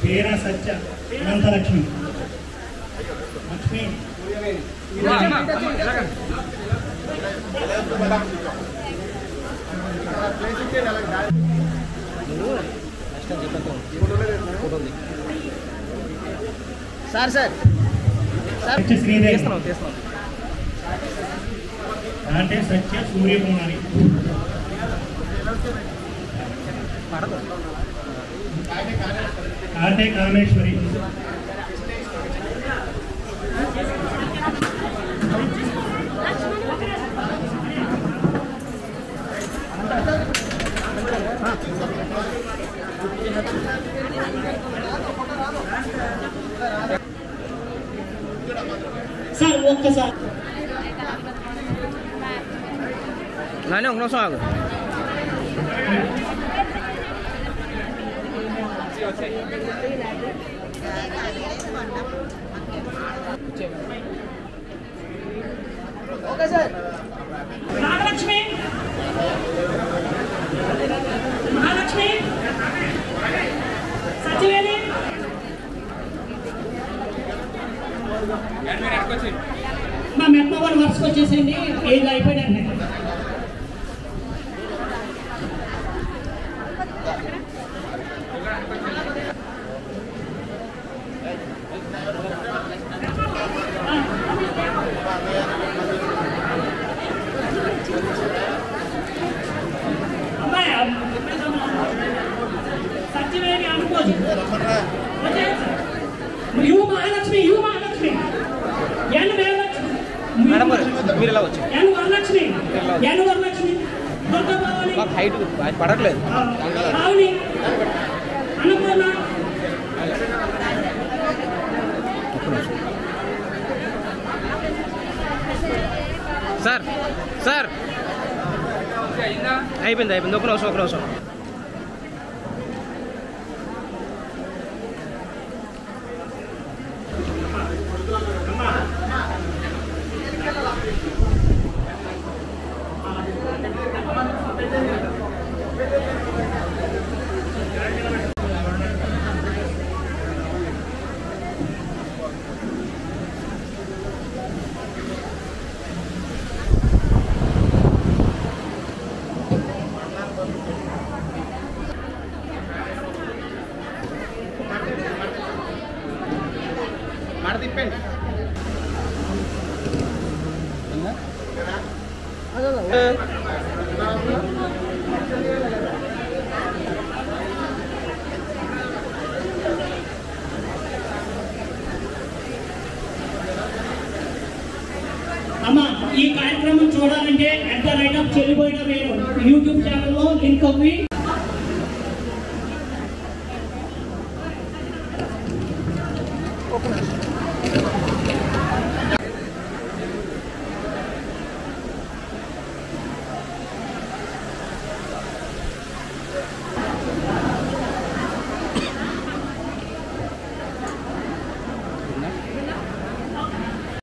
పేర Satya Ananthalakshmi Lakshmi sir sir sir Satya Sridevi తీస్తున్నాం తీస్తున్నాం అంటే సత్య సూర్యకుమారి పడదు ఆర్టే కామేశ్వరి సార్ ఒక్కసారి నానే ఒక నిమిషం ఆగు ఓకే సార్ నాగలక్ష్మి మహాలక్ష్మి సత్యవేది మా మెట్మ వాళ్ళు వరుసకు వచ్చేసింది ఏది అయిపోయినాయి అమ్మాయి సత్యవేది అనుకోదు U Mahalakshmi U Mahalakshmi N వేలక్ష్మి మేడం గారు మీరు ఇలా వచ్చి ఎన్ వరలక్ష్మి ఎన్ వరలక్ష్మి దుర్గా భవాని మాకు హైట్ పడట్లేదు రావుని అన్నపూర్ణ సార్ సార్ అయిపోయింది అయిపోయింది ఒక నిమిషం ఒక నిమిషం మాట తిప్పండి అమ్మ ఈ కార్యక్రమం చూడాలంటే అట్ ద రైట్ ఆఫ్ చెల్లిపోయిన వేరు యూట్యూబ్ ఛానల్లో లింక్ అవి ఒక నిమిషం